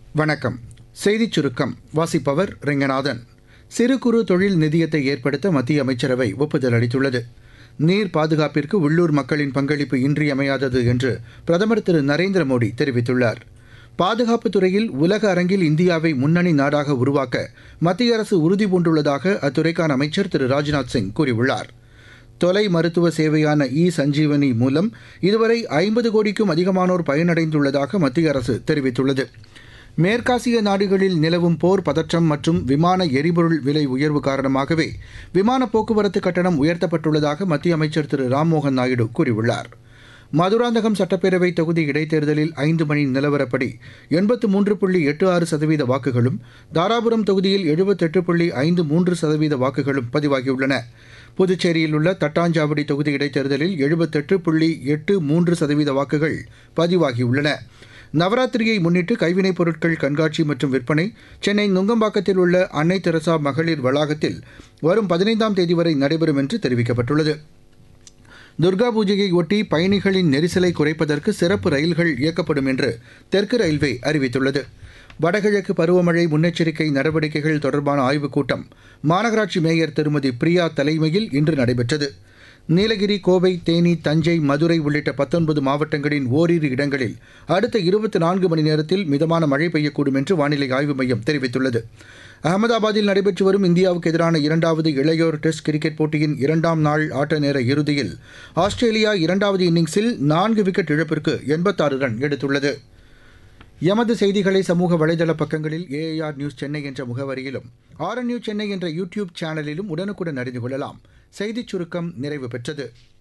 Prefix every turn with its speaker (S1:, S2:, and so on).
S1: வணக்கம் செய்திச் சுருக்கம் வாசிப்பவர் ரெங்கநாதன் சிறு குறு தொழில் நிதியத்தை ஏற்படுத்த மத்திய அமைச்சரவை ஒப்புதல் அளித்துள்ளது நீர் பாதுகாப்பிற்கு உள்ளூர் மக்களின் பங்களிப்பு இன்றியமையாதது என்று பிரதமர் திரு நரேந்திர மோடி தெரிவித்துள்ளார் பாதுகாப்புத் துறையில் உலக அரங்கில் இந்தியாவை முன்னணி நாடாக உருவாக்க மத்திய அரசு உறுதிபூண்டுள்ளதாக அத்துறைக்கான அமைச்சர் திரு ராஜ்நாத் சிங் கூறியுள்ளார் தொலை மருத்துவ சேவையான இ சஞ்சீவனி மூலம் இதுவரை ஐம்பது கோடிக்கும் அதிகமானோர் பயனடைந்துள்ளதாக மத்திய அரசு தெரிவித்துள்ளது மேற்காசிய நாடுகளில் நிலவும் போர் பதற்றம் மற்றும் விமான எரிபொருள் விலை உயர்வு காரணமாகவே விமான போக்குவரத்து கட்டணம் உயர்த்தப்பட்டுள்ளதாக மத்திய அமைச்சர் திரு ராம்மோகன் நாயுடு கூறியுள்ளார் மதுராந்தகம் சட்டப்பேரவை தொகுதி இடைத்தேர்தலில் ஐந்து மணி நிலவரப்படி எண்பத்து மூன்று புள்ளி எட்டு ஆறு சதவீத வாக்குகளும் தாராபுரம் தொகுதியில் எழுபத்தெட்டு புள்ளி ஐந்து மூன்று சதவீத வாக்குகளும் பதிவாகியுள்ளன புதுச்சேரியில் உள்ள தட்டாஞ்சாவடி தொகுதி இடைத்தேர்தலில் எழுபத்தெட்டு புள்ளி எட்டு மூன்று சதவீத வாக்குகள் பதிவாகியுள்ளன நவராத்திரியை முன்னிட்டு கைவினைப் பொருட்கள் கண்காட்சி மற்றும் விற்பனை சென்னை நுங்கம்பாக்கத்தில் உள்ள அன்னை தெரசா மகளிர் வளாகத்தில் வரும் பதினைந்தாம் தேதி வரை நடைபெறும் என்று தெரிவிக்கப்பட்டுள்ளது துர்கா பூஜையை ஒட்டி பயணிகளின் நெரிசலை குறைப்பதற்கு சிறப்பு ரயில்கள் இயக்கப்படும் என்று தெற்கு ரயில்வே அறிவித்துள்ளது வடகிழக்கு பருவமழை முன்னெச்சரிக்கை நடவடிக்கைகள் தொடர்பான ஆய்வுக் கூட்டம் மாநகராட்சி மேயர் திருமதி பிரியா தலைமையில் இன்று நடைபெற்றது நீலகிரி கோவை தேனி தஞ்சை மதுரை உள்ளிட்ட பத்தொன்பது மாவட்டங்களின் ஓரிரு இடங்களில் அடுத்த இருபத்தி நான்கு மணி நேரத்தில் மிதமான மழை பெய்யக்கூடும் என்று வானிலை ஆய்வு மையம் தெரிவித்துள்ளது அகமதாபாத்தில் நடைபெற்று வரும் இந்தியாவுக்கு எதிரான இரண்டாவது இளையோர் டெஸ்ட் கிரிக்கெட் போட்டியின் இரண்டாம் நாள் ஆட்ட நேர இறுதியில் ஆஸ்திரேலியா இரண்டாவது இன்னிங்ஸில் நான்கு விக்கெட் இழப்பிற்கு எண்பத்தாறு ரன் எடுத்துள்ளது எமது செய்திகளை சமூக வலைதள பக்கங்களில் ஏஐஆர் நியூஸ் சென்னை என்ற முகவரியிலும் ஆர்என் நியூஸ் சென்னை என்ற யூடியூப் சேனலிலும் உடனுக்குடன் அறிந்து கொள்ளலாம் செய்திச் சுருக்கம் நிறைவு பெற்றது